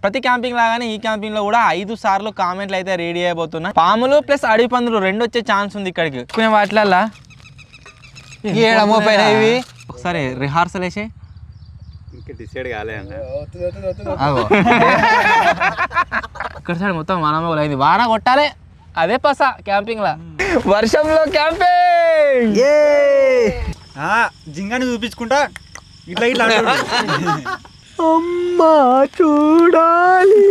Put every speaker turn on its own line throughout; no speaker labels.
ప్రతి క్యాంపింగ్ లాగానే ఈ క్యాంపింగ్ లో కూడా ఐదు సార్లు కామెంట్లు అయితే రెడీ అయిపోతున్నాయి పాములు ప్లస్ అడవి పందులు రెండు వచ్చే ఛాన్స్ ఉంది ఇక్కడికి కొన్ని వాటిలల్లా
ఏడ మోపైన ఇవి
ఒకసారి రిహార్సల్ వేసి
ఇంకా డిసైడ్ కాలే అన్న
అగో
ఇక్కడ సైడ్ మొత్తం మనమోలు అయింది వాన కొట్టాలి అదే పస క్యాంపింగ్ లా వర్షంలో క్యాంపింగ్
జింగాని చూపించుకుంటా ఇట్లా ఇట్లా అంటాడు.
అమ్మా చూడాలి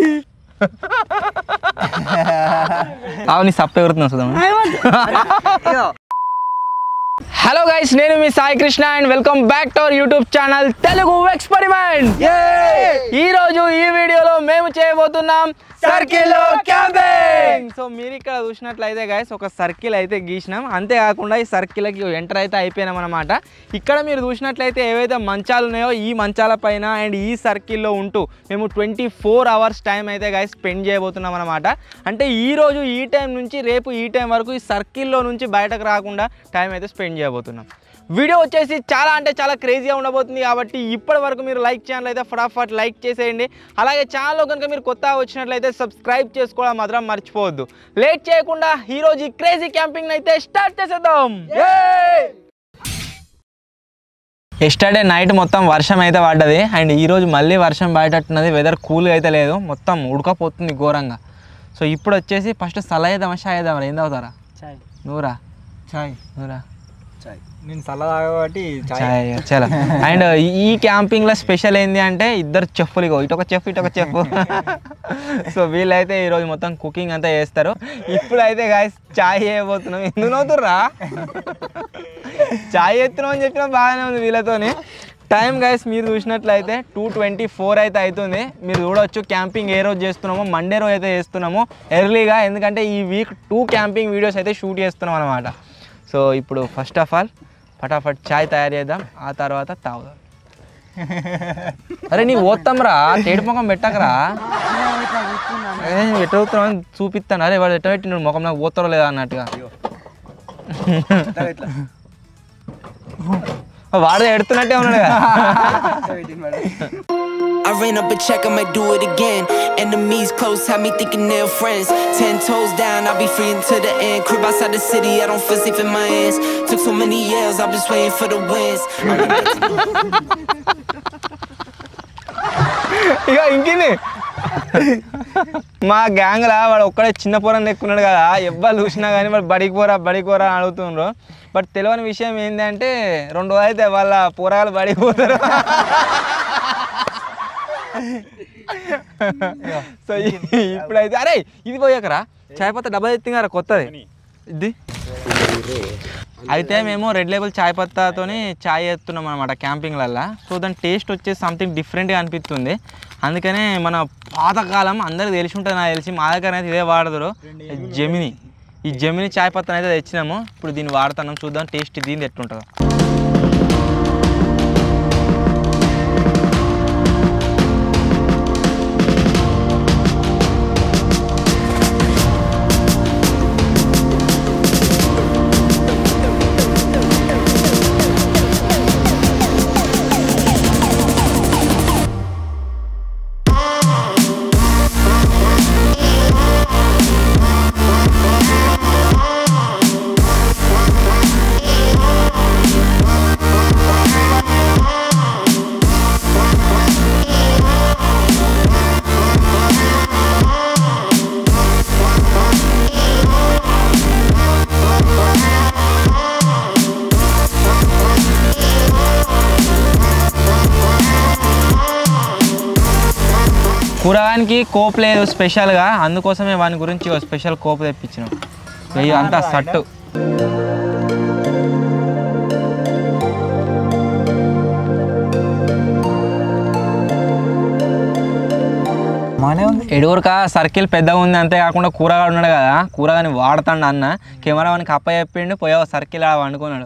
అవుని సప్ప ఎవరుతున్నా చూద్దాం హలో గైస్ నేను మీ Sai Krishna and welcome back to our YouTube channel Telugu experiment ఈ రోజు ఈ వీడియోలో మేము చేయబోతున్నాం సర్కిల్ క్యాంపింగ్ సో మీరు ఇక్కడ చూసినట్లయితే గైస్ ఒక సర్కిల్ అయితే గీసినాం అంతేకాకుండా ఈ సర్కిల్కి ఎంటర్ అయితే అయిపోయినాం అనమాట ఇక్కడ మీరు చూసినట్లయితే ఏవైతే మంచాలు ఉన్నాయో ఈ మంచాల పైన అండ్ ఈ సర్కిల్లో ఉంటూ మేము ట్వంటీ ఫోర్ అవర్స్ టైం అయితే గైస్ స్పెండ్ చేయబోతున్నాం అనమాట అంటే ఈ రోజు ఈ టైం నుంచి రేపు ఈ టైం వరకు ఈ సర్కిల్లో నుంచి బయటకు రాకుండా టైం అయితే స్పెండ్ చేయబోతున్నాం వీడియో వచ్చేసి చాలా అంటే చాలా క్రేజీగా ఉండబోతుంది కాబట్టి ఇప్పటి వరకు మీరు లైక్ ఛానల్ అయితే ఫటాఫట్ లైక్ చేసేయండి అలాగే ఛానల్లో కనుక మీరు కొత్తగా వచ్చినట్లయితే సబ్స్క్రైబ్ చేసుకోవడం మాత్రం మర్చిపోవద్దు లేట్ చేయకుండా ఈ రోజు ఈ క్రేజీ క్యాంపింగ్ అయితే స్టార్ట్ చేసేద్దాం ఎస్టర్డే నైట్ మొత్తం వర్షం అయితే పడ్డది అండ్ ఈ రోజు మళ్ళీ వర్షం పడేటట్టున్నది వెదర్ కూల్ అయితే లేదు మొత్తం ఉడకపోతుంది ఘోరంగా సో ఇప్పుడు వచ్చేసి ఫస్ట్ సల వేద్దామా షాయ్ వేద్దామా ఏం తాగుతారా
చాయ్
నువ్వురా
చాయ్
నువ్వురా
చాయ్ నేను చల్ల తాగబట్టి చాయ్
చాయ్ చలో అండ్ ఈ క్యాంపింగ్ లో స్పెషల్ ఏంది అంటే ఇద్దరు చెఫ్లు ఇగో ఇటొక చెఫ్ ఇటొక చెఫ్ సో వీళ్ళైతే ఈరోజు మొత్తం కుకింగ్ అంతా చేస్తారు ఇప్పుడు అయితే గాయస్ చాయ్ చేయబోతున్నాం ఎందుకు నవ్వుతుర్రా చాయ్ ఎత్తున్నాం అని చెప్పినా బాగానే ఉంది వీళ్ళతోని టైం గైస్ మీరు చూసినట్లయితే టూ ట్వంటీ ఫోర్ అయితే అవుతుంది మీరు చూడొచ్చు క్యాంపింగ్ ఏ రోజు చేస్తున్నామో మండే రోజు అయితే చేస్తున్నాము ఎర్లీగా ఎందుకంటే ఈ వీక్ టూ క్యాంపింగ్ వీడియోస్ అయితే షూట్ చేస్తున్నాం అనమాట సో ఇప్పుడు ఫస్ట్ ఆఫ్ ఆల్ ఫటాఫట్ చాయ్ తయారు చేద్దాం ఆ తర్వాత తాగుదాం అరే నీ ఓత్తాం రా తేడు ముఖం పెట్టకరా అదే నువ్వు ఎట్ట అవుతున్నావు అని చూపిస్తాను అరే వాడు ఎట్ట పెట్టి నువ్వు ముఖం నాకు పోతారో లేదా అన్నట్టుగా
ఇట్లా
వాడు ఎడుతున్నట్టే ఉన్నాడు కదా
I ran up a check, I might do it again. Enemies close, have me thinking they're friends. Ten toes down, I'll be free until the end. Crib outside the city, I don't feel safe in my hands. Took so many years, I'm just waiting for the wins.
ఇక ఇంకిని మా gang లా వాడు ఒక్కడే చిన్న పొరం ఎక్కున్నాడు కదా ఎవ్వరు చూసినా కానీ వాడు బడికి పోరా బడికి పోరా అని అడుగుతుండ్రు బట్ తెలియని విషయం ఏంటంటే రెండు రోజులు అయితే వాళ్ళ పోరాలు బడికి పోతారు సో ఇప్పుడైతే అరే ఇది పోయాకరా చాయ్ పత్తా డబ్బా ఎత్తింగారా కొత్తది ఇది అయితే మేము రెడ్ లేబుల్ చాయ్ పత్తాతోని చాయ్ ఎత్తున్నాం అనమాట క్యాంపింగ్లల్లో సో దాని టేస్ట్ వచ్చేసి సంథింగ్ డిఫరెంట్గా అనిపిస్తుంది అందుకనే మన పాతకాలం అందరికి తెలిసి ఉంటుంది నాకు తెలిసి మా దగ్గర అయితే ఇదే వాడదురు జమిని ఈ జమిని చాయ్ పత్తని అయితే తెచ్చినాము ఇప్పుడు దీన్ని వాడుతున్నాం చూద్దాం టేస్ట్ దీన్ని ఎట్లుంటుందో కూరగానికి కోప్ లేదు స్పెషల్గా అందుకోసమే వాని గురించి ఒక స్పెషల్ కోప్ తెప్పించినాం వెయ్యి అంతా సట్టు
మానే ఉంది
ఎడుగురుక సర్కిల్ పెద్దగా ఉంది అంతేకాకుండా కూరగాడు ఉన్నాడు కదా కూరగాని వాడతాడు అన్న కెమెరా వానికి అప్ప చెప్పిండు పోయావు సర్కిల్ ఆడ వండుకున్నాడు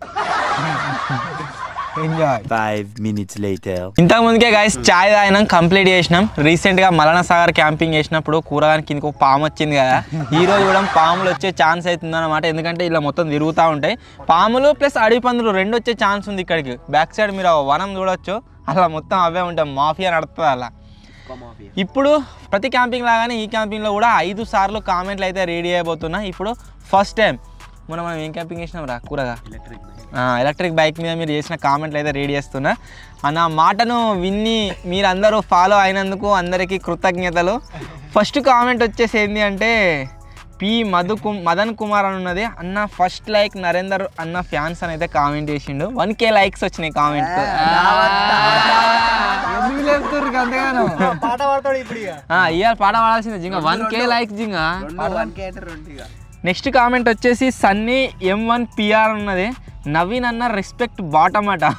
ఎంజాయ్
Five minutes later.
ఇంతకు ముందుకే గైస్ చాయ్ తాగినాం కంప్లీట్ చేసినాం రీసెంట్గా మలన సాగర్ క్యాంపింగ్ చేసినప్పుడు కూరగానికి కిందకు ఒక పాము వచ్చింది కదా ఈ రోజు కూడా పాములు వచ్చే ఛాన్స్ అవుతుంది అనమాట ఎందుకంటే ఇలా మొత్తం తిరుగుతూ ఉంటాయి పాములు ప్లస్ అడవి పందులు రెండు వచ్చే ఛాన్స్ ఉంది ఇక్కడికి బ్యాక్ సైడ్ మీరు ఆ వనం చూడొచ్చు అలా మొత్తం అవే ఉంటాయి మాఫియా నడుస్తుంది అలా ఇప్పుడు ప్రతి క్యాంపింగ్ లాగానే ఈ క్యాంపింగ్లో కూడా ఐదు సార్లు కామెంట్లు అయితే రెడీ అయిపోతున్నా ఇప్పుడు ఫస్ట్ టైం మొన్న మనం ఏం క్యాంపింగ్ చేసినాం రా కూరగా ఎలక్ట్రిక్ బైక్ మీద మీరు చేసిన కామెంట్లు అయితే రెడీ చేస్తున్నా ఆ నా మాటను విన్ని మీరందరూ ఫాలో అయినందుకు అందరికీ కృతజ్ఞతలు ఫస్ట్ కామెంట్ వచ్చేసి ఏంటి అంటే పి మధు కు మదన్ కుమార్ అని ఉన్నది అన్న ఫస్ట్ లైక్ నరేందర్ అన్న ఫ్యాన్స్ అని అయితే కామెంట్ చేసిండు వన్ కే లైక్స్ వచ్చినాయి కామెంట్
ఎందుకు లేపుతుర్రు అంతగానో
పాట పాడతాడు ఇప్పుడు ఇక
ఇవాళ పాట పాడాల్సిందే జింగ వన్ కే లైక్స్ జింగ నెక్స్ట్ కామెంట్ వచ్చేసి సన్నీ ఎం వన్ పిఆర్ ఉన్నది నవీన్ అన్న రెస్పెక్ట్ బాటమ్ అట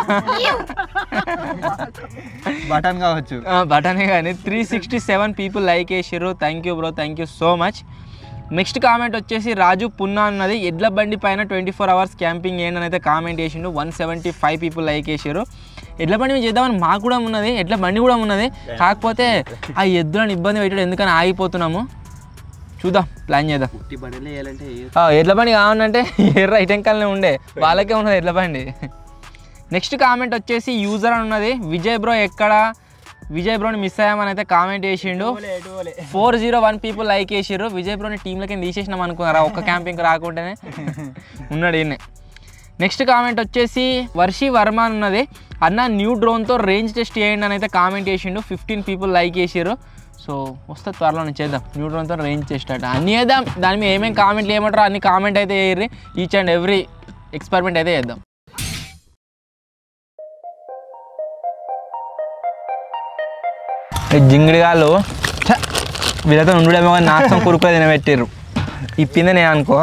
బటన్ కావచ్చు
బటనే కానీ three sixty seven people like వేసారు thank you bro thank you so much next comment వచ్చేసి రాజు పున్నా అన్నది ఎడ్ల బండి పైన ట్వంటీ ఫోర్ అవర్స్ క్యాంపింగ్ ఏంటి అని అయితే కామెంట్ చేసిండు one seventy five people like వేసారు ఎడ్ల బండి మీద చేద్దామని మాకు కూడా ఉన్నది ఎడ్ల బండి కూడా ఉన్నది కాకపోతే ఆ ఎద్దులను ఇబ్బంది పెట్టడం ఎందుకని ఆగిపోతున్నాము చూద్దాం ప్లాన్ చేద్దాం ఆ, ఎడ్ల బండి కావాలంటే ఎర్ర ఇటెంకల్నే ఉండే వాళ్ళకే ఉన్నది ఎడ్ల బండి నెక్స్ట్ కామెంట్ వచ్చేసి యూజర్ అని ఉన్నది విజయ్ బ్రో ఎక్కడ విజయ్ బ్రోని మిస్ అయ్యామని అయితే కామెంట్ చేసిండు
ఎటు పోలే
four zero one people like చేసిర్రు విజయ్ బ్రోని టీంలోకి తీసేసినాం అనుకున్నారా ఒక్క క్యాంపింగ్ రాకుండానే ఉన్నాడు ఈయన నెక్స్ట్ కామెంట్ వచ్చేసి వర్షి వర్మ అని ఉన్నది అన్న న్యూ డ్రోన్తో రేంజ్ టెస్ట్ చేయండి అని అయితే కామెంట్ చేసిండు ఫిఫ్టీన్ పీపుల్ లైక్ చేసిర్రు సో వస్తే త్వరలోనే చేద్దాం న్యూ డ్రోన్తో రేంజ్ టెస్ట్ అట అన్నీ చేద్దాం దాని మీద ఏమేమి కామెంట్లు ఏమంటారో అన్ని కామెంట్ అయితే చేయర్రి ఈచ్ అండ్ ఎవ్రీ ఎక్స్పెరిమెంట్ అయితే చేద్దాం ఈ జింగిడిగాళ్ళు ఛ, వీళ్ళతో ఉండుడేమో కానీ నాశనం కురుకులో తినబెట్టిర్రు ఈ పింద నేను అనుకో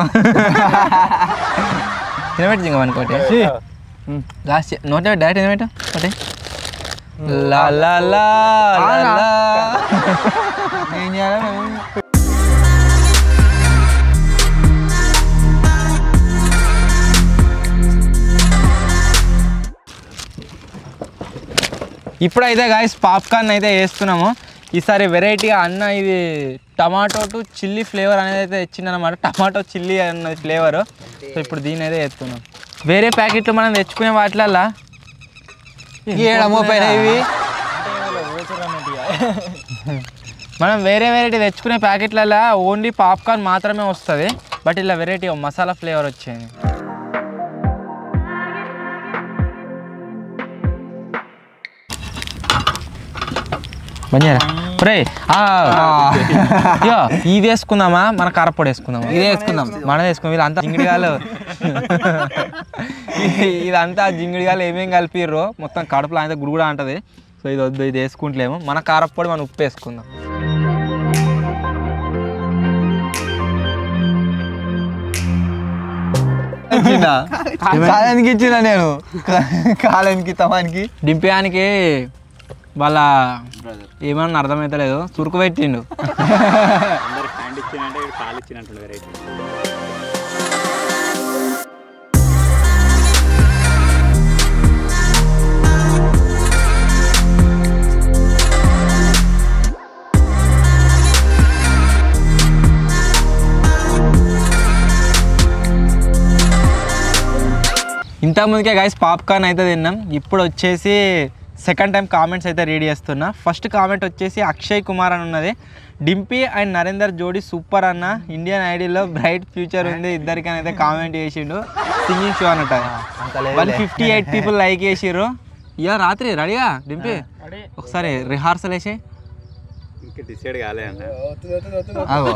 తినబెట్టి జింగ అనుకోటి లాస్ట్ నోట్ డైరెక్ట్ తినబెట్టు ఒకటి లా లా లా లా లా.
ఏం చేయాలి
ఇప్పుడైతే గాయస్ పాప్కార్న్ అయితే వేస్తున్నాము ఈసారి వెరైటీగా అన్న ఇది టమాటో టు చిల్లీ ఫ్లేవర్ అనేది అయితే ఇచ్చిందనమాట టమాటో చిల్లీ అన్నది ఫ్లేవర్ సో ఇప్పుడు దీని అయితే వేస్తున్నాం వేరే ప్యాకెట్లు మనం తెచ్చుకునే వాటిలల్లా
ఏడ మోపైన ఇవి
మనం వేరే వెరైటీ తెచ్చుకునే ప్యాకెట్లలో ఓన్లీ పాప్కార్న్ మాత్రమే వస్తుంది బట్ ఇలా వెరైటీ మసాలా ఫ్లేవర్ వచ్చింది మంచిగా రే ఇది వేసుకుందామా మన కారపొడి వేసుకుందామా
ఇదే వేసుకుందాం
మనం వేసుకుందాం వీళ్ళంతా జింగిడిగాలు ఇదంతా జింగిడిగాలు ఏమేం కలిపిర్రో మొత్తం కడుపులో అంతా గురుగుడా అంటది సో ఇది వద్దు ఇది వేసుకుంటలేము మన కారపొడి మనం ఉప్పు వేసుకుందాం
ఇచ్చిన కాలానికి ఇచ్చిన నేను కాలానికి తమానికి
దింపేయడానికి వాళ్ళ ఏమన్నా అర్థమవుతలేదు చురుకు పెట్టిండు
హ్యాండ్ ఇచ్చినంటే కాలు ఇచ్చినట్టు వెరైటీ
ఇంతకుముందుకే గైస్ పాప్కార్న్ అయితే తిన్నాం ఇప్పుడు వచ్చేసి సెకండ్ టైం కామెంట్స్ అయితే రీడ్ చేస్తున్నా ఫస్ట్ కామెంట్ వచ్చేసి అక్షయ్ కుమార్ అని ఉన్నది డింపీ అండ్ నరేందర్ జోడీ సూపర్ అన్న ఇండియన్ ఐడీలో బ్రైట్ ఫ్యూచర్ ఉంది ఇద్దరికి అయితే కామెంట్ చేసిండు సింగింగ్ షో అన్నట్టు one fifty eight people like చేసిర్రు ఇక రాత్రి రెడీగా డింపీ ఒకసారి రిహార్సల్ వేసి
ఇంకా డిసైడ్ కాలే అన్న
అగో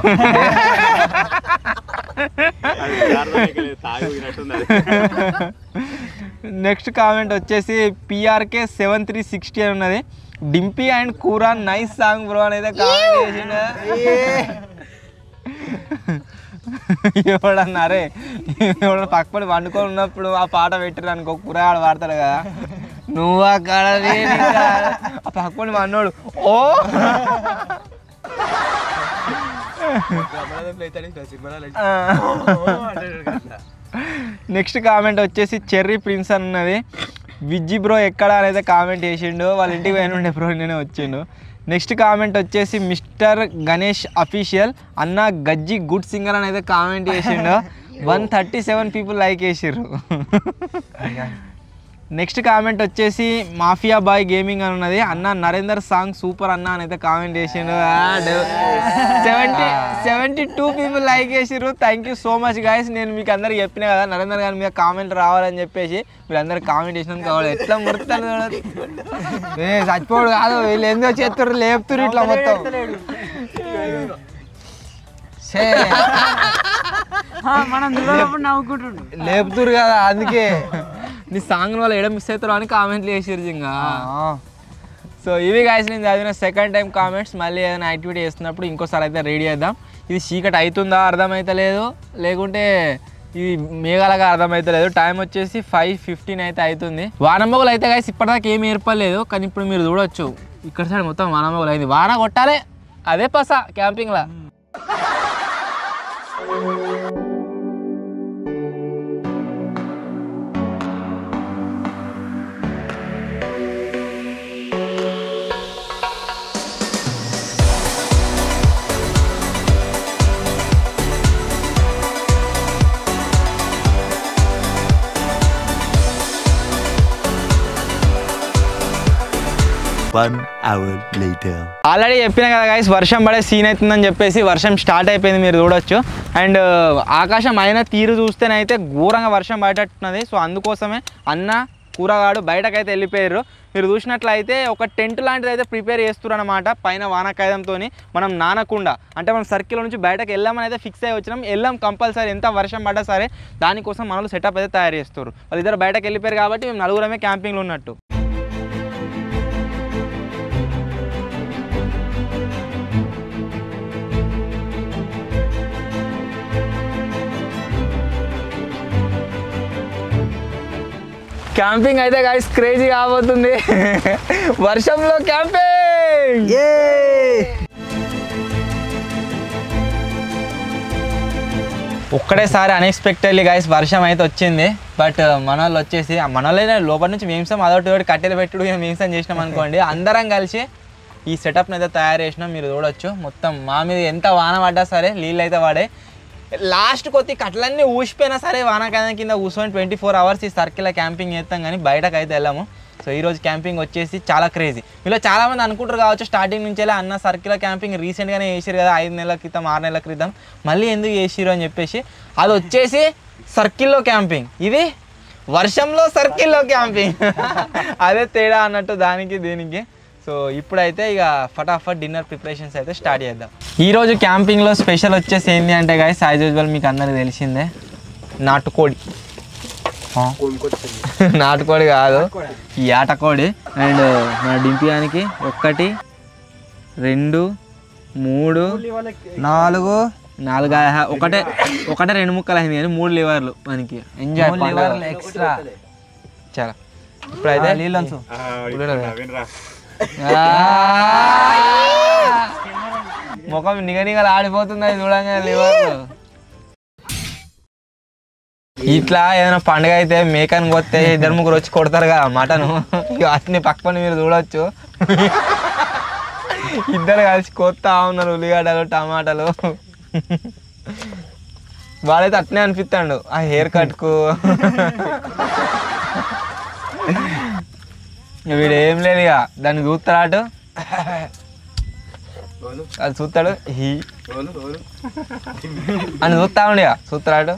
తాగినట్టుంది
నెక్స్ట్ కామెంట్ వచ్చేసి పిఆర్కే సెవెన్ త్రీ సిక్స్టీ అని ఉన్నది Dimpy and Kura nice song bro అనేది కామెంట్ చేసిండు ఎవడన్నారే ఎవడ పక్కపడి వండుకొని ఉన్నప్పుడు ఆ పాట పెట్టిరు అనుకో కూరగాడు పాడతాడు కదా నువ్వు అక్కడ నేను ఇక్కడ. ఆ పక్కపడి వన్నోడు ఓ నెక్స్ట్ కామెంట్ వచ్చేసి చెర్రీ ప్రిన్స్ అని ఉన్నది విజ్జి బ్రో ఎక్కడ అనేది కామెంట్ చేసిండు వాళ్ళ ఇంటికి పోయిన ఉండే బ్రో నేనే వచ్చిండు నెక్స్ట్ కామెంట్ వచ్చేసి మిస్టర్ గణేష్ అఫీషియల్ అన్న గజ్జి గుడ్ సింగర్ అని అయితే కామెంట్ చేసిండు one thirty seven people like చేసిర్రు నెక్స్ట్ కామెంట్ వచ్చేసి మాఫియా బాయ్ గేమింగ్ అని ఉన్నది అన్న నరేందర్ సాంగ్ సూపర్ అన్న అని అయితే కామెంట్ చేసిండు seventy seventy two people like చేసిర్రు thank you so much guys నేను మీకు అందరికి చెప్పిన కదా నరేందర్ గారి మీద కామెంట్ రావాలని చెప్పేసి మీరు అందరు కామెంట్ చేసినందుకు కావాలి ఎట్లా ముడతాను చూడండి.
ఏ చచ్చిపోడు కాదు వీళ్ళు ఎందుకో చేస్తారు లేపుతురు ఇట్లా మొత్తం ఛే,
మనం చూడప్పుడు నవ్వుకుంటుండు
లేపుతురు కదా అందుకే
నీ సాంగ్ వల్ల ఎడ మిస్ అవుతారో అని కామెంట్లు చేసిర్రు ఇంకా
ఆ,
సో ఇవి గాయస్ నేను చదివిన సెకండ్ టైం కామెంట్స్ మళ్ళీ ఏదైనా యాక్టివిటీ చేస్తున్నప్పుడు ఇంకోసారి అయితే రెడీ చేద్దాం ఇది చీకటి అవుతుందా అర్థమైతలేదు లేకుంటే ఇది మేఘాలుగా అర్థమైతలేదు టైం వచ్చేసి ఫైవ్ ఫిఫ్టీన్ అయితే అవుతుంది వానమ్మగులు అయితే గాయస్ ఇప్పటిదాకా ఏం ఏర్పడలేదు కానీ ఇప్పుడు మీరు చూడొచ్చు ఇక్కడ సైడ్ మొత్తం వానమ్మగులు అయింది వాన కొట్టాలి అదే పస క్యాంపింగ్లా
One hour later.
ఆల్రెడీ చెప్పిన కదా గైస్ వర్షం పడే సీన్ అవుతుందని చెప్పేసి వర్షం స్టార్ట్ అయిపోయింది మీరు చూడొచ్చు అండ్ ఆకాశం అయిన తీరు చూస్తేనైతే ఘోరంగా వర్షం పడేటట్టున్నది సో అందుకోసమే అన్న కూరగాడు బయటకైతే వెళ్ళిపోయారు మీరు చూసినట్లయితే ఒక టెంట్ లాంటిది అయితే ప్రిపేర్ చేస్తున్నారు అనమాట పైన వానకాయదంతో మనం నానకుండా అంటే మనం సర్కిల్ నుంచి బయటకు వెళ్ళామని అయితే ఫిక్స్ అయ్యి వచ్చినాం వెళ్ళాం కంపల్సరీ ఎంత వర్షం పడ్డా సరే దానికోసం మనలు సెటప్ అయితే తయారు చేస్తారు వాళ్ళిద్దరు బయటకు వెళ్ళిపోయారు కాబట్టి మేము నలుగురమే క్యాంపింగ్లో ఉన్నట్టు క్యాంపింగ్ అయితే గాయస్ క్రేజీ కాబోతుంది వర్షంలో క్యాంపింగ్ ఒక్కడేసారి అన్ఎక్స్పెక్టెడ్లీ గాయస్ వర్షం అయితే వచ్చింది బట్ మన వాళ్ళు వచ్చేసి ఆ మన వాళ్ళే లోపల నుంచి మేంసం అదొకటి ఒకటి కట్టెలు పెట్టుడు ఇక మేంసం చేసినాం అనుకోండి అందరం కలిసి ఈ సెటప్ని అయితే తయారు చేసినాం మీరు చూడొచ్చు మొత్తం మా మీద ఎంత వాన పడ్డా సరే నీళ్ళు అయితే పడే లాస్ట్ కొద్ది కట్లన్నీ ఊసిపోయినా సరే వానాకాలం కింద కూర్చొని ట్వంటీ ఫోర్ అవర్స్ ఈ సర్కిల్ క్యాంపింగ్ చేస్తాం కానీ బయటకు అయితే వెళ్ళాము సో ఈ రోజు క్యాంపింగ్ వచ్చేసి చాలా క్రేజీ మీలో చాలా మంది అనుకుంటారు కావచ్చు స్టార్టింగ్ నుంచి అన్న సర్కిల్ క్యాంపింగ్ రీసెంట్గానే చేసిరు కదా ఐదు నెలల క్రితం ఆరు నెలల క్రితం మళ్ళీ ఎందుకు చేసిరు అని చెప్పేసి అది వచ్చేసి సర్కిల్లో క్యాంపింగ్ ఇది వర్షంలో సర్కిల్లో క్యాంపింగ్ అదే తేడా అన్నట్టు దానికి దీనికి సో ఇప్పుడైతే ఇక ఫటాఫట్ డిన్నర్ ప్రిపరేషన్స్ అయితే స్టార్ట్ చేద్దాం ఈ రోజు క్యాంపింగ్లో స్పెషల్ వచ్చేసి ఏంటి అంటే గాయస్ యాజ్ యూజువల్ మీకు అందరికి తెలిసిందే నాటుకోడి ఆ. నాటుకోడి కాదు ఈ ఆటకోడి అండ్ మన డింపియానికి ఒక్కటి రెండు మూడు
నాలుగు
నాలుగు ఆ- ఒకటే ఒకటే రెండు ముక్కలు అయింది కానీ మూడు లివర్లు మనకి ఎంజాయ్
మూడు లివర్లు ఎక్స్ట్రా
చాలా ఇప్పుడైతే
నీళ్ళంచు
ఆ! ముఖం నిగ నిగలు ఆడిపోతుంది అది చూడంగా లివర్లు ఇట్లా ఏదైనా పండుగ అయితే మేకని కొత్తే ఇద్దరు ముగ్గురు వచ్చి కొడతారు కదా మటన్ వాటిని పక్కన మీరు చూడొచ్చు ఇద్దరు కలిసి కొత్తా ఉన్నారు ఉల్లిగడ్డలు టమాటాలు వాడైతే అట్నే అనిపిస్తాడు ఆ హెయిర్ కట్కు వీడు ఏం లేదు ఇక దాన్ని చూస్తాడు అటు అది చూస్తాడు హీ అని చూస్తా ఉండి ఇక చూస్తాడు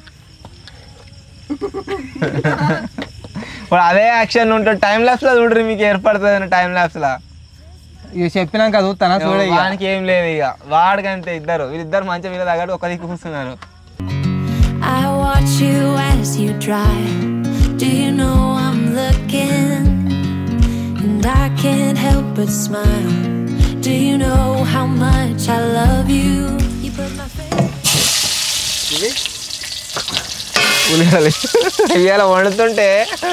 ఇప్పుడు అదే యాక్షన్ ఉంటుంది టైం ల్యాప్స్ లో చూడరు మీకు ఏర్పడుతుంది టైం ల్యాప్స్ లా
ఇక చెప్పినాక చూస్తానా చూడ ఇక.
వానికి ఏం లేదు ఇక వాడికంతే ఇద్దరు వీళ్ళిద్దరు మంచిగా వీళ్ళ దగ్గర ఒక దిక్కు కూర్చున్నారు
I watch you as you drive. Do you know I'm looking? And I can't help but smile. Do you know how much I love you? You put my face.
ఉల్లిగడ్డలు ఇవాళ వండుతుంటే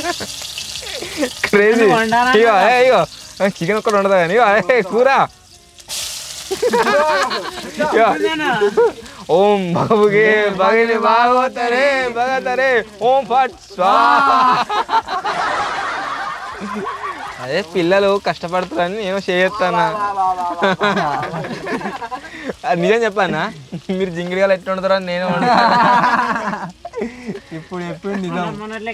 క్రేజీ ఇగో ఏ, ఇగో చికెన్ ఒక్కటి ఉండదు కానీ ఇగో ఏ, కూర ఇగో. ఓం బాబుగే భగిని భాగవతరే భగతరే ఓం ఫట్ స్వాహా అదే పిల్లలు కష్టపడుతారని నేను చేయొస్తానా అది నిజం చెప్పానా మీరు జింగిడిగా ఎట్లా వండుతారో అని నేను వండుతాను
ఇప్పుడు ఎప్పుడు నిజం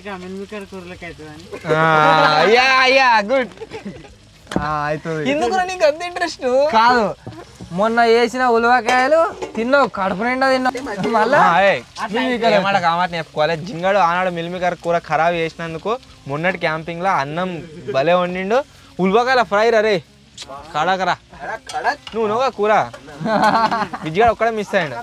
అయ్యా అయ్యా గుడ్
ఆ, అవుతుంది
ఎందుకు నీకు అంత ఇంట్రెస్ట్
కాదు మొన్న వేసిన ఉలవకాయలు తిన్నావు కడుపు నిండా తిన్నావు మళ్ళా
ఏమాట కామాట చెప్పుకోవాలి జింగాడు ఆనాడు మిల్మికర్ కూర ఖరాబ్ చేసినందుకు మొన్నటి క్యాంపింగ్ లో అన్నం భలే వండిండు ఉల్వకాయల ఫ్రై రే కడకరా నువ్వు నువ్వుగా కూర విజ్జిగాడు ఒక్కడే మిస్ అయ్యండు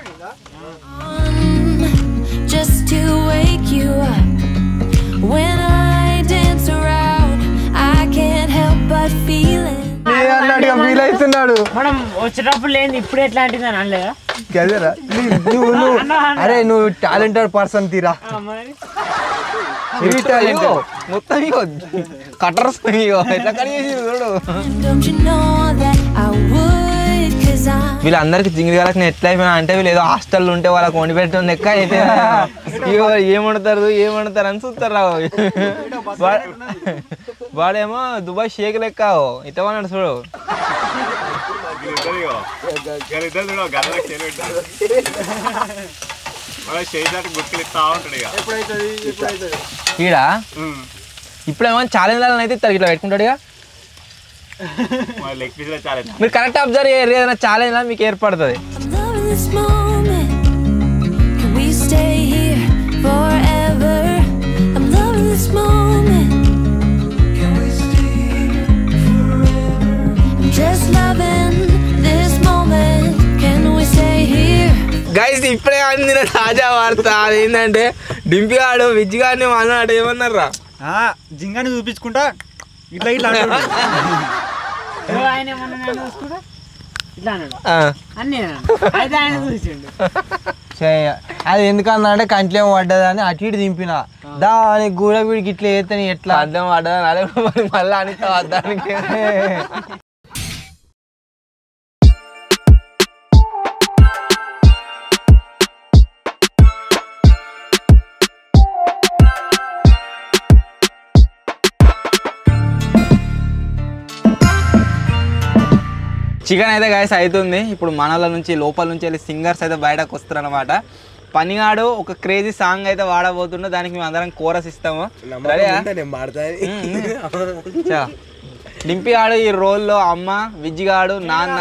just to wake you up. When I dance around, I can't help but feeling.
అన్నట్టుగా ఫీల్ అవుతున్నాడు
మనం వచ్చేటప్పుడు లేని ఇప్పుడు ఎట్లాంటిది అని అనలేదా
గదేరా నీ- నువ్వు నువ్వు అరే నువ్వు టాలెంటెడ్ పర్సన్ తీరా
ఆ, మరి
వెరీ టాలెంటెడ్
ఇగో, మొత్తం ఇగో కట్టర్స్ ఇగో ఎట్లా కట్ చేసి చూడు
Don't you know that I would? Cause I'm.
వీళ్ళందరికి జింగిలి గారికి నేను ఎట్లా అయిపోయినా అంటే వీళ్ళు ఏదో హాస్టల్లో ఉంటే వాళ్ళకి వండి పెట్టడం లెక్క అయితే ఇగో ఏమంటారు ఏమంటారు అని చూస్తారు రావు వాడు- వాడేమో దుబాయ్ షేక్ లెక్క ఇతమన్నాడు చూడు
ఇద్దరు చూడ గదలకు చేరు పెట్టారు మన చేసాటి గుర్తులు ఇస్తా ఉంటాడు ఇక
ఈడ ఇప్పుడేమో ఛాలెంజ్ అయితే ఇస్తారు ఇట్లా పెట్టుకుంటాడు ఇక
మన లెగ్ పీస్ చాలా
మీరు కరెక్ట్ అబ్జర్వ్ చేయరు ఏదైనా ఛాలెంజ్ మీకు ఏర్పడుతుంది
I'm loving this moment. Can we stay here forever? I'm loving this moment. Can we stay here forever? I'm just loving this moment. Can we stay here?
Guys ఇప్పుడే అందిన తాజా వార్త అదేంటంటే డింపి గాడు విజ్జి గారిని అన్నాడు ఏమన్నారా
జింగాని చూపించుకుంటా ఇట్లా ఇట్లా అంటాడు.
ఓ, ఆయన ఏమన్నా నన్ను చూసుకుంటా ఇట్లా అన్నాడు
ఆ.
అన్నీ అన్నాడు అయితే ఆయన చూసిండు
చేయ అది ఎందుకన్నా అంటే కంట్లేమో పడ్డదని అటు ఇటు దింపిన దా అని గూడ వీడికి ఇట్లా చేస్తే ఎట్లా
అర్థం పడ్డా అదే మరి మళ్ళీ అనిస్తావు అర్థానికి చికెన్ అయితే గాయస్ అవుతుంది ఇప్పుడు మనల నుంచి లోపల నుంచి వెళ్ళి సింగర్స్ అయితే బయటకు వస్తారు అనమాట పనిగాడు ఒక క్రేజీ సాంగ్ అయితే వాడబోతుండో దానికి మేము అందరం కోరస్ ఇస్తాము రెడీయా? చా. డింపి ఆడు ఈ రోల్లో అమ్మ విజ్జిగాడు నాన్న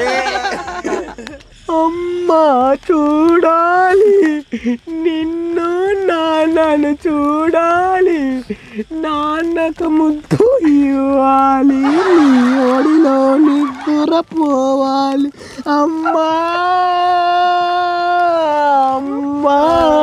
అమ్మా చూడాలి నిన్ను నాన్నను చూడాలి నాన్నకు ముద్దు ఇవ్వాలి నీ ఒడిలో నిద్ర పోవాలి అమ్మా అమ్మా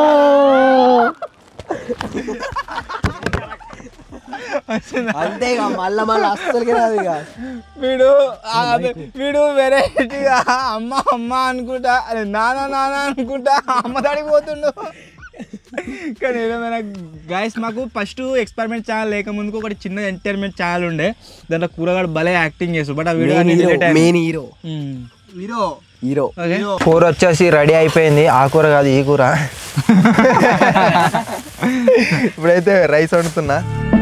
అంతేగా మళ్ళా మళ్ళీ అస్సలకి రాదు ఇక
వీడు ఆ, అదే, వీడు వెరైటీగా అమ్మ అమ్మ అనుకుంటా అదే నాన్న నాన్న అనుకుంటా అమ్మ దాడికి పోతుండు కానీ ఏదేమైనా గాయస్ మాకు ఫస్ట్ ఎక్స్పెరిమెంట్ ఛానల్ లేక ముందుకు ఒకటి చిన్న ఎంటర్టైన్మెంట్ ఛానల్ ఉండే దాంట్లో కూరగాడు భలే యాక్టింగ్ చేస్తాడు బట్ ఆ video
main hero
hero
hero
okay
Kura వచ్చేసి రెడీ అయిపోయింది ఆ కూర కాదు ఈ కూర ఇప్పుడైతే రైస్ వండుతున్నా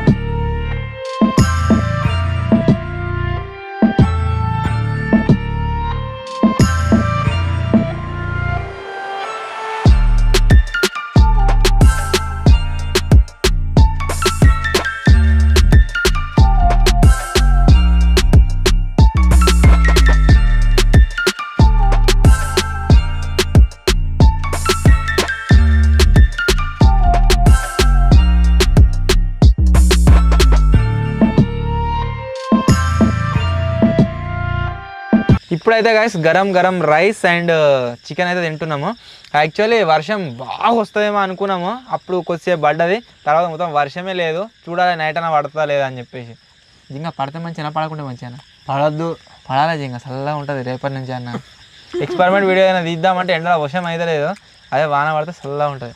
ఇప్పుడైతే గాయస్ గరం గరం రైస్ అండ్ చికెన్ అయితే తింటున్నాము యాక్చువల్లీ వర్షం బాగా వస్తుందేమో అనుకున్నాము అప్పుడు కొద్దిసేపు పడ్డది తర్వాత మొత్తం వర్షమే లేదు చూడాలి నైట్ అయినా పడుతుందా లేదా అని చెప్పేసి జింగా పడితే మంచిగా పడకుంటే మంచిగా
పడద్దు
పడాలా జింగా చల్లగా ఉంటుంది రేపటి నుంచి అన్న ఎక్స్పెరిమెంట్ వీడియో అయినా తీద్దామంటే ఎండలో వర్షం అయితే లేదు అదే వాన పడితే చల్లగా ఉంటుంది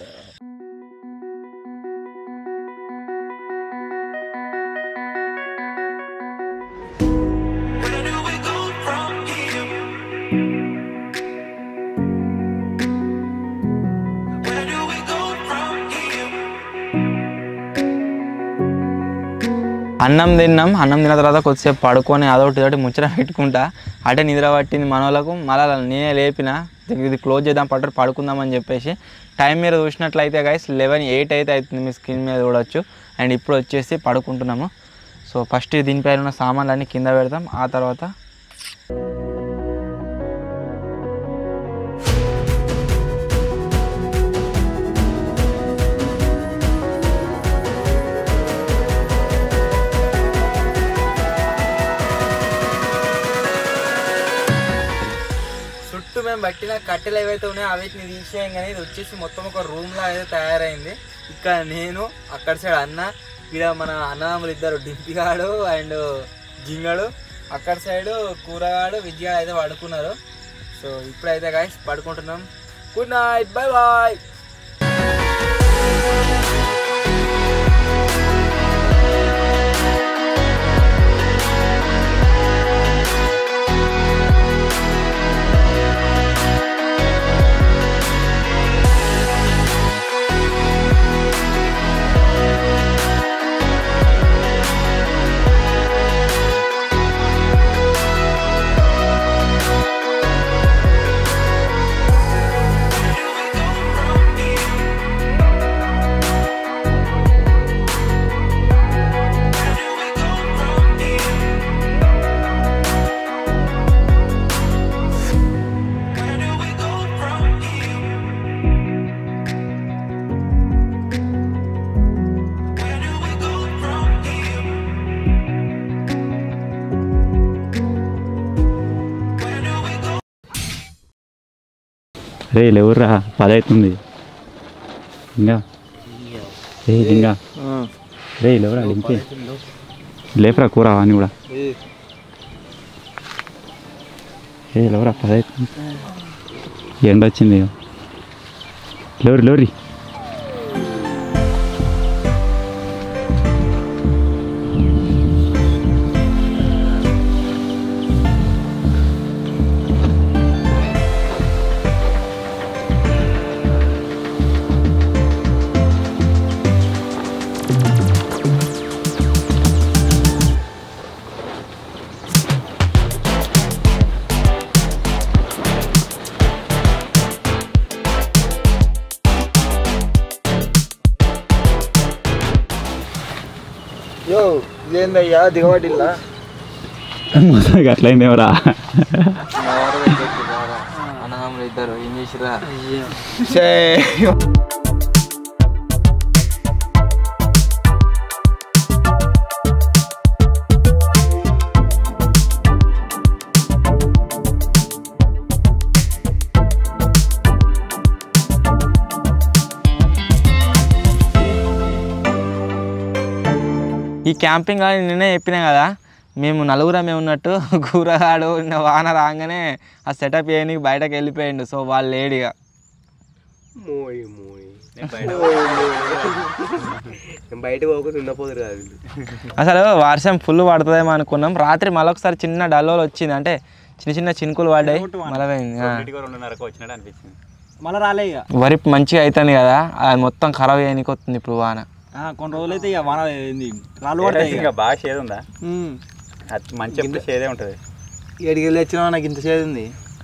అన్నం తిన్నాం అన్నం తిన్న తర్వాత కొద్దిసేపు పడుకొని అదొకటి ఇదొకటి ముచ్చట పెట్టుకుంటా అటే నిద్ర పట్టింది మన వాళ్ళకు మళ్ళా నేనే లేపిన ఇది క్లోజ్ చేద్దాం పట్టు పడుకుందాం అని చెప్పేసి టైం మీరు చూసినట్లయితే గైస్ లెవెన్ ఎయిట్ అయితే అవుతుంది మీ స్క్రీన్ మీద చూడొచ్చు అండ్ ఇప్పుడు వచ్చేసి పడుకుంటున్నాము సో ఫస్ట్ దీనిపైన ఉన్న సామాన్లన్నీ కింద పెడతాం ఆ తర్వాత చుట్టూ మేము పట్టిన కట్టెలు ఏవైతే ఉన్నాయో అవిటిని తీసేయం కానీ ఇది వచ్చేసి మొత్తం ఒక రూమ్ లా అయితే తయారైంది ఇక్కడ నేను అక్కడ సైడ్ అన్న ఇక్కడ మన అన్నదమ్ములు ఇద్దరు డింపిగాడు అండ్ జింగడు అక్కడ సైడ్ కూరగాడు విజయగాడు అయితే పడుకున్నారు సో ఇప్పుడైతే గాయస్ పడుకుంటున్నాం గుడ్ నైట్ బై బాయ్
రే లేవుర్రా పది అవుతుంది ఇంకా రే ఇంకా రే లేవురా లింపి లేపురా కూర అని కూడా ఏ లేవురా పది అవుతుంది ఎండ వచ్చింది లేవరి లేవరి
యో ఇదేందయ్యా దిగబడిల్లా
మొత్తం అట్లయింది ఎవరా
అన్నదమ్ములు ఇద్దరు ఏం చేసిరా ఈ క్యాంపింగ్ అని నిన్నే చెప్పినా కదా మేము నలుగురమే ఉన్నట్టు కూరగాడు నిన్న వాన రాగానే ఆ సెటప్ చేయడానికి బయటకు వెళ్ళిపోయిండు సో వాళ్ళు లేడిగా
మోయ్ మోయ్ బయట పోకుండా ఉండపోదురు కాదు వీళ్ళు
అసలు వర్షం ఫుల్ పడుతుందేమో అనుకున్నాం రాత్రి మళ్ళొకసారి చిన్న డల్లోలు వచ్చింది అంటే చిన్న చిన్న చినుకులు పడ్డాయి మళ్ళీ పోయింది. ఆ.
రెండున్నరకు వచ్చినట్టు అనిపించింది
మళ్ళీ రాలే ఇక
వరి మంచిగా అవుతుంది కదా అది మొత్తం ఖరాబ్ చేయడానికి వస్తుంది ఇప్పుడు వాన
ఆ, కొన్ని రోజులు అయితే ఇక వాన ఏంది రాళ్ళు పడతాయి ఇక
ఇంకా బాగా షేడ్ ఉందా
ఉమ్.
అది మంచి ఎప్పుడు షేదే ఉంటుంది
ఎడికి వెళ్ళి వచ్చినా నాకు ఇంత చేదు ఉంది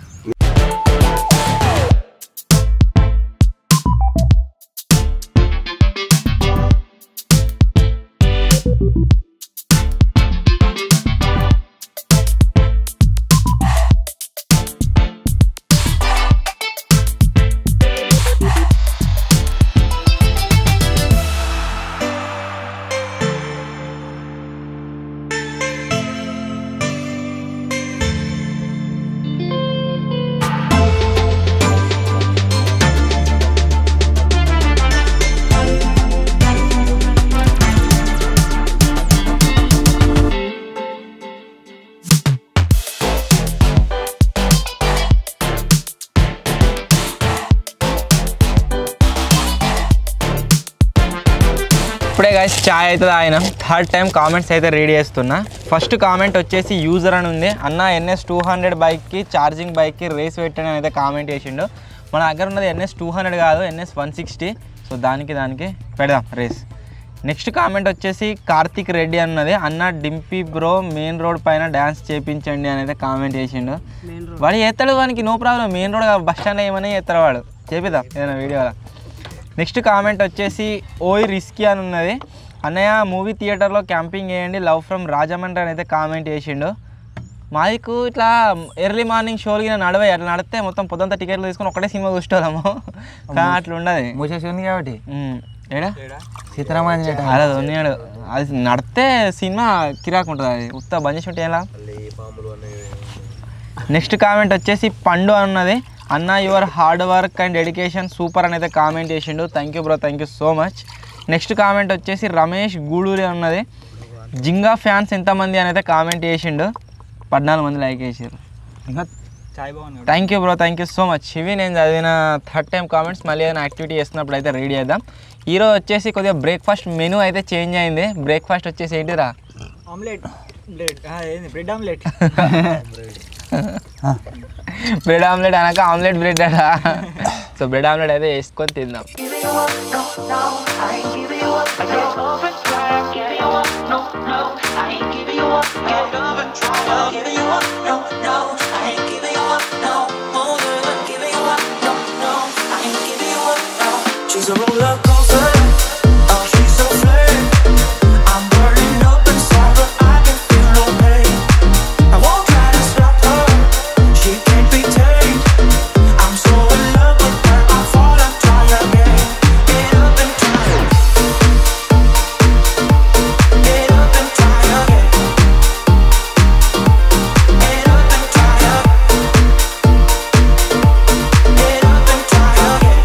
ఇప్పుడే గాయస్ చాయ్ అయితే ఆయన థర్డ్ టైం కామెంట్స్ అయితే రెడీ చేస్తున్నా ఫస్ట్ కామెంట్ వచ్చేసి యూజర్ అని ఉంది అన్న ఎన్ఎస్ టూ హండ్రెడ్ బైక్కి ఛార్జింగ్ బైక్కి రేస్ పెట్టాను అయితే కామెంట్ చేసిండు మన దగ్గర ఉన్నది ఎన్ఎస్ టూ హండ్రెడ్ కాదు ఎన్ఎస్ వన్ సిక్స్టీ సో దానికి దానికి పెడదాం రేస్ నెక్స్ట్ కామెంట్ వచ్చేసి కార్తిక్ రెడ్డి అన్నది అన్న డింపీ బ్రో మెయిన్ రోడ్ పైన డ్యాన్స్ చేపించండి అని అయితే కామెంట్ చేసిండు వాడు చేస్తాడు వానికి no problem main road bus stand ఏమని చేస్తాడు వాడు చేపిద్దాం ఏదైనా వీడియోలో నెక్స్ట్ కామెంట్ వచ్చేసి ఓయ్ రిస్కీ అని ఉన్నది అన్నయ్య మూవీ థియేటర్లో క్యాంపింగ్ చేయండి లవ్ ఫ్రమ్ రాజమండ్రి అని అయితే కామెంట్ చేసిండు మాదికు ఇట్లా ఎర్లీ మార్నింగ్ షోకి నడవే అట్లా నడితే మొత్తం పొద్దుంతా టికెట్లు తీసుకొని ఒకటే సినిమా చూసేవాళ్ళము కానీ అట్లా ఉండదు
మూసేసి ఉంది కాబట్టి
ఉమ్, ఏడా
సీతారామాంజనేయ
అదే ఉన్నాడు అది నడితే సినిమా కిరాకు ఉంటుంది అది ఉత్త బంద్ చేసి ఉంటే ఎలా నెక్స్ట్ కామెంట్ వచ్చేసి పండు అన్నది అన్న your hard work and dedication super అని అయితే కామెంట్ చేసిండు thank you bro thank you so much next comment వచ్చేసి రమేష్ గూడూరి అన్నది జింగా ఫ్యాన్స్ ఎంతమంది అని అయితే కామెంట్ చేసిండు పద్నాలుగు మంది లైక్ చేసారు
ఇంకా
చాయ్ బాగుంది
thank you bro thank you so much ఇవి నేను చదివిన థర్డ్ టైం కామెంట్స్ మళ్ళీ ఏదైనా యాక్టివిటీ చేస్తున్నప్పుడు అయితే రెడీ చేద్దాం ఈరోజు వచ్చేసి కొద్దిగా బ్రేక్ఫాస్ట్ మెనూ అయితే చేంజ్ అయింది బ్రేక్ఫాస్ట్ వచ్చేసి ఏంటిరా
ఆమ్లెట్ బ్రెడ్ ఏంది బ్రెడ్ ఆమ్లెట్
బ్రెడ్ ఆమ్లెట్ అనక ఆమ్లెట్ బ్రెడ్ అట సో బ్రెడ్ ఆమ్లెట్ అయితే వేసుకొని తిందాం
She's a roller coaster. Oh, she's so flame. I'm burning up inside, but I can feel no pain. I won't try to stop her. She can't be tamed. I'm so in love with her. I fall and try again. Get up and try. Get up and try again. Get up and try again. Get up and try again.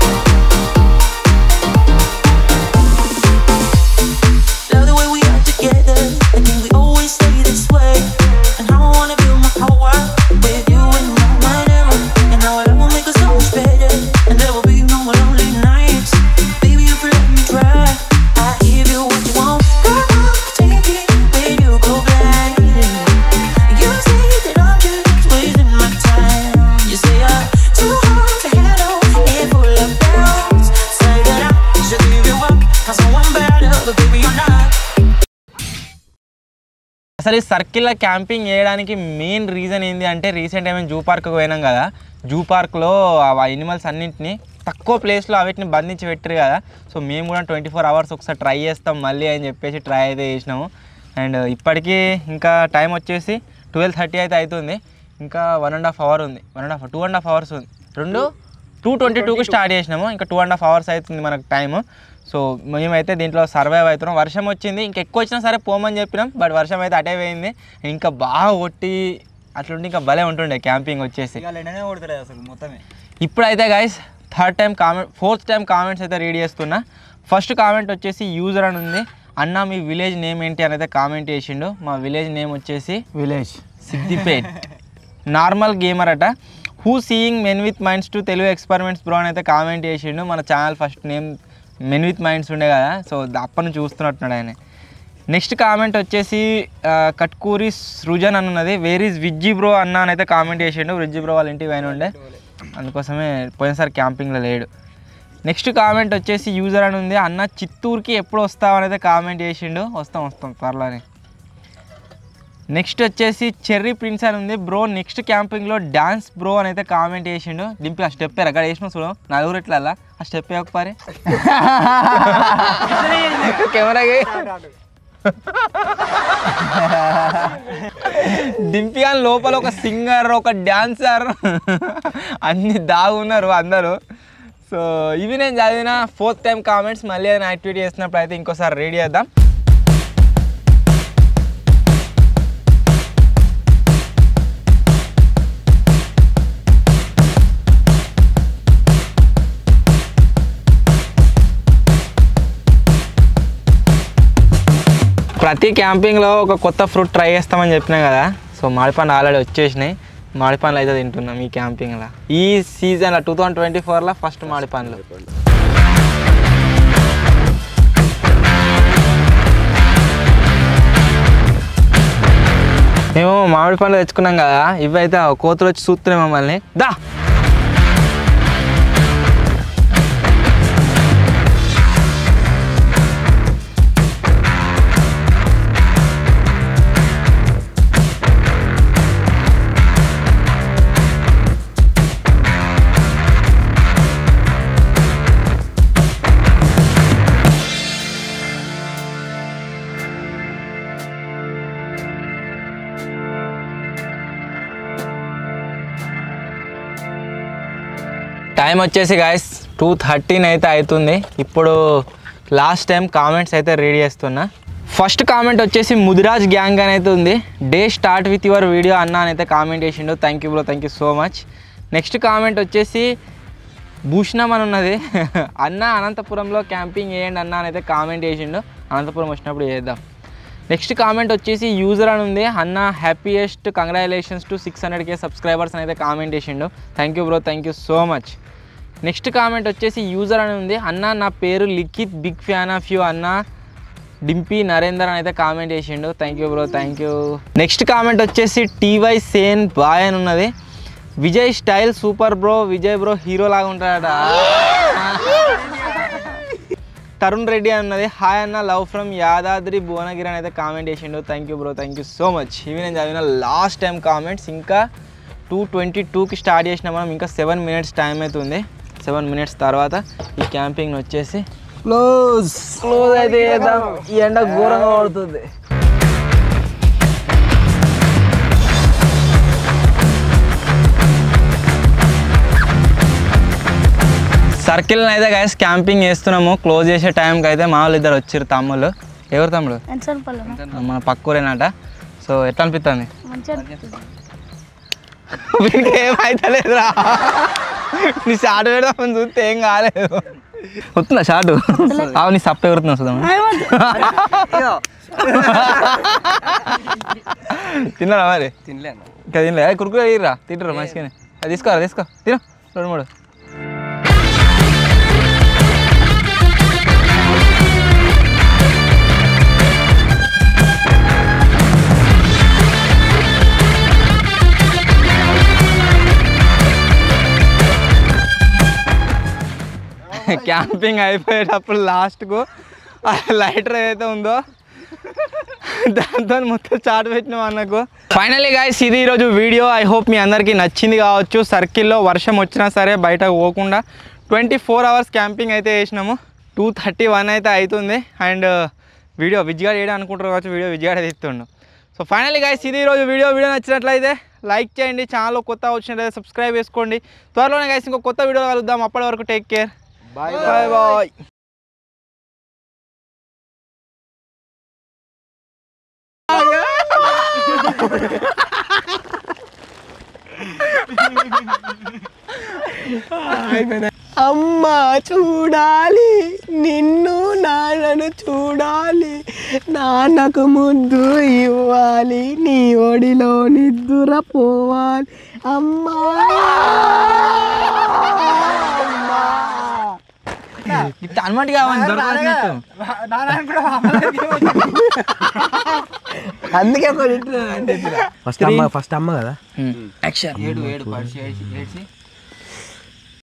Love the way we are together. I think we always stay this way. And I wanna build my whole world with you and no one ever. And now love will make us so much better. And there will be no more lonely nights. Baby, if you let me try, I give you what you want. Girl, I'll take it when you go blind. You say that I'm just wasting my time. You say I'm too hard to handle and full of doubts. Say that I should give you up, cause I'm better, but baby, you're not.
అసలు ఈ సర్కిల్లో camping చేయడానికి main reason ఏంటి అంటే recent ఏమైనా zoo పార్క్కి పోయినాం కదా జూ పార్క్లో ఆ యానిమల్స్ అన్నింటినీ తక్కువ ప్లేస్లో వీటిని బంధించి పెట్టారు కదా సో మేము కూడా ట్వంటీ ఫోర్ అవర్స్ ఒకసారి ట్రై చేస్తాం మళ్ళీ అని చెప్పేసి ట్రై అయితే చేసినాము అండ్ ఇప్పటికీ ఇంకా టైం వచ్చేసి ట్వెల్వ్ థర్టీ అయితే అవుతుంది ఇంకా వన్ అండ్ హాఫ్ అవర్ ఉంది one and half two and half hours ఉంది రెండు టూ ట్వంటీ టూకి స్టార్ట్ చేసినాము ఇంకా టూ అండ్ హాఫ్ అవర్స్ అవుతుంది మనకు టైము సో మేమైతే దీంట్లో సర్వైవ్ అవుతున్నాం వర్షం వచ్చింది ఇంకా ఎక్కువ వచ్చినా సరే పోమని చెప్పినాం బట్ వర్షం అయితే అటే పోయింది ఇంకా బాగా కొట్టి అట్లుండి ఇంకా భలే ఉంటుండే క్యాంపింగ్ వచ్చేసి
ఇవాళ ఎండనే కొడతలేదు అసలు మొత్తమే
ఇప్పుడైతే guys third time comment fourth time comments అయితే రీడ్ చేస్తున్నా ఫస్ట్ కామెంట్ వచ్చేసి యూజర్ అని ఉంది అన్న మీ విలేజ్ నేమ్ ఏంటి అని అయితే కామెంట్ చేసిండు మా విలేజ్ నేమ్ వచ్చేసి
విలేజ్
సిద్దిపేట్ నార్మల్ గేమర్ అట who seeing men with minds to Telugu experiments bro అని అయితే కామెంట్ చేసిండు మన channel first name men with minds ఉండే కదా సో అప్పటి నుంచి చూస్తున్నట్టున్నాడు ఆయన నెక్స్ట్ కామెంట్ వచ్చేసి ఆ, కట్కూరి సృజన్ అని ఉన్నది వేర్ ఈజ్ విజ్జి బ్రో అన్న అని అయితే కామెంట్ చేసిండు విజ్జి బ్రో వాళ్ళ ఇంటికి పోయిన ఉండే అందుకోసమే పోయినసారి క్యాంపింగ్లో లేడు నెక్స్ట్ కామెంట్ వచ్చేసి యూజర్ అని ఉంది అన్న చిత్తూరుకి ఎప్పుడు వస్తావు అని అయితే కామెంట్ చేసిండు వస్తాం వస్తాం త్వరలోనే నెక్స్ట్ వచ్చేసి చెర్రీ ప్రిన్స్ అని ఉంది బ్రో నెక్స్ట్ క్యాంపింగ్లో డాన్స్ బ్రో అని అయితే కామెంట్ చేసిండు దింపి ఆ స్టెప్ అక్కడ వేసిన చూడు నలుగురు ఇట్లా ఆ స్టెప్ ఒకపారి కెమెరాకి దింపి అని లోపల ఒక సింగర్ ఒక డాన్సర్ అన్ని దాగున్నారు అందరూ సో ఇవి నేను చదివిన ఫోర్త్ టైం కామెంట్స్ మళ్ళీ ఏదైనా యాక్టివిటీ చేసినప్పుడు అయితే ఇంకోసారి రెడీ చేద్దాం ప్రతి క్యాంపింగ్లో ఒక కొత్త ఫ్రూట్ ట్రై చేస్తామని చెప్పినా కదా సో మామిడిపండు ఆల్రెడీ వచ్చేసినాయి మామిడిపండ్లు అయితే తింటున్నాం ఈ క్యాంపింగ్లో ఈ సీజన్లో టూ థౌజండ్ ట్వంటీ ఫోర్లో ఫస్ట్ మామిడిపండ్లు మేము మామిడి పండ్లు తెచ్చుకున్నాం కదా ఇవైతే ఆ కోతులు వచ్చి చూస్తున్నాయి మమ్మల్ని దా టైం వచ్చేసి గాయస్ టూ థర్టీన్ అయితే అవుతుంది ఇప్పుడు లాస్ట్ టైం కామెంట్స్ అయితే రెడీ చేస్తున్నా ఫస్ట్ కామెంట్ వచ్చేసి ముదిరాజ్ గ్యాంగ్ అని అయితే ఉంది day start with your video అన్న అని అయితే కామెంట్ చేసిండు thank you bro thank you so much next comment వచ్చేసి భూషణం అని ఉన్నది అన్న అనంతపురంలో క్యాంపింగ్ చేయండి అన్న అని అయితే కామెంట్ చేసిండు అనంతపురం వచ్చినప్పుడు చేద్దాం నెక్స్ట్ కామెంట్ వచ్చేసి యూజర్ అని ఉంది అన్న happiest congratulations to six hundred K subscribers అని అయితే కామెంట్ చేసిండు thank you bro thank you so much next comment వచ్చేసి యూజర్ అని ఉంది అన్న నా పేరు Likhit big fan of you అన్న డింపీ నరేందర్ అని అయితే కామెంట్ చేసిండు thank you bro thank you next comment వచ్చేసి టీవై సేన్ బాయ్ అని ఉన్నది Vijay style super bro Vijay bro hero లాగా ఉంటాడట తరుణ్ రెడ్డి అని ఉన్నది హాయ్ అన్న లవ్ ఫ్రమ్ యాదాద్రి భువనగిరి అని అయితే కామెంట్ చేసిండు thank you bro thank you so much ఇవి నేను చదివిన లాస్ట్ టైం కామెంట్స్ ఇంకా టూ ట్వంటీ టూకి స్టార్ట్ చేసిన మనం ఇంకా సెవెన్ మినిట్స్ టైం అవుతుంది సెవెన్ మినిట్స్ తర్వాత ఈ క్యాంపింగ్ వచ్చేసి
క్లోజ్
క్లోజ్ అయితే చేద్దాం ఈ ఎండ ఘోరంగా పడుతుంది సర్కిల్ అయితే గైస్ క్యాంపింగ్ చేస్తున్నాము క్లోజ్ చేసే టైంకి అయితే మా వాళ్ళు ఇద్దరు వచ్చారు తమ్ముళ్ళు ఎవరు తమ్ముడు మన పక్కూరేనట సో ఎట్లా అనిపిస్తుంది వీడికి ఏమైతలేదురా నీ షార్ట్ పెడదామని చూస్తే ఏం కాలేదు వస్తుందా షార్ట్ అవు నీ సప్ప ఎవరుతున్నా చూద్దాం తిన్నారా మరి
తినలేను
ఇంకా తినలే కురుకురే తీయరా తింటారా మంచిగానే అది తీసుకోరా తీసుకో తిను రెండు మూడు క్యాంపింగ్ అయిపోయేటప్పుడు లాస్ట్కు ఆ లైటర్ ఏదైతే ఉందో దాంతో మొత్తం చాట్ పెట్టినాం అన్నకు ఫైనలీ గాయస్ ఇది ఈరోజు వీడియో ఐ హోప్ మీ అందరికీ నచ్చింది కావచ్చు సర్కిల్లో వర్షం వచ్చినా సరే బయటకు పోకుండా ట్వంటీ ఫోర్ అవర్స్ క్యాంపింగ్ అయితే చేసినాము టూ థర్టీ వన్ అయితే అవుతుంది అండ్ వీడియో విజ్గాడ్ చేయడం అనుకుంటారు కావచ్చు వీడియో విజ్గాడ్ తీస్తుండు సో ఫైనలీ గాయస్ ఇది ఈరోజు వీడియో వీడియో నచ్చినట్లయితే లైక్ చేయండి ఛానల్ కొత్త వచ్చినట్లయితే సబ్స్క్రైబ్ చేసుకోండి త్వరలోనే గాయస్ ఇంకో కొత్త వీడియో కలుద్దాం అప్పటి వరకు take care bye bye bye
అమ్మ చూడాలి నిన్ను నాన్నను చూడాలి నాన్నకు ముద్దు ఇవ్వాలి నీ ఒడిలో నిద్ర పోవాలి అమ్మా
ఇప్పుడు అనమాట కావాలి దొరకనట్టు
అందుకే ఫస్ట్ అమ్మ ఫస్ట్ అమ్మ కదా
యాక్షన్ ఏడు ఏడు పడిచి ఏడ్చి ఏడ్చి